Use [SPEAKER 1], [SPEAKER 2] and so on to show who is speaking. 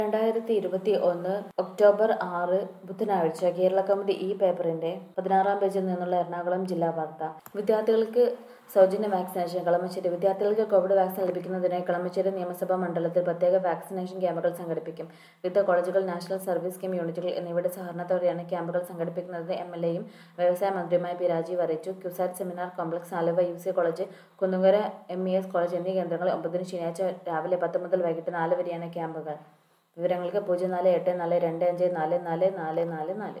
[SPEAKER 1] രണ്ടായിരത്തി ഇരുപത്തി ഒന്ന് ഒക്ടോബർ ആറ് ബുധനാഴ്ച കേരള കൗമുദി ഈ പേപ്പറിന്റെ പതിനാറാം പേജിൽ നിന്നുള്ള എറണാകുളം ജില്ലാ വാർത്ത വിദ്യാർത്ഥികൾക്ക് സൗജന്യ വാക്സിനേഷൻ കളമശ്ശേരി വിദ്യാർത്ഥികൾക്ക് കോവിഡ് വാക്സിൻ ലഭിക്കുന്നതിനായി കളമശ്ശേരി നിയമസഭാ മണ്ഡലത്തിൽ പ്രത്യേക വാക്സിനേഷൻ ക്യാമ്പുകൾ സംഘടിപ്പിക്കും വിവിധ കോളേജുകൾ നാഷണൽ സർവീസ് സ്കീം യൂണിറ്റുകൾ എന്നിവയുടെ സഹകരണത്തോടെയാണ് ക്യാമ്പുകൾ സംഘടിപ്പിക്കുന്നത് എം എൽ എയും വ്യവസായ മന്ത്രിയുമായ പി രാജീവ് അറിയിച്ചു CUSAT seminar complex Aluva U C college Kunnukara M E S college എന്നീ കേന്ദ്രങ്ങളിൽ ഒമ്പതിന് ശനിയാഴ്ച രാവിലെ പത്ത് മുതൽ വൈകിട്ട് നാല് വരെയാണ് ക്യാമ്പുകൾ വിവരങ്ങൾക്ക് പൂജ്യം നാല് എട്ട് നാല് രണ്ട് അഞ്ച് നാല് നാല് നാല് നാല് നാല്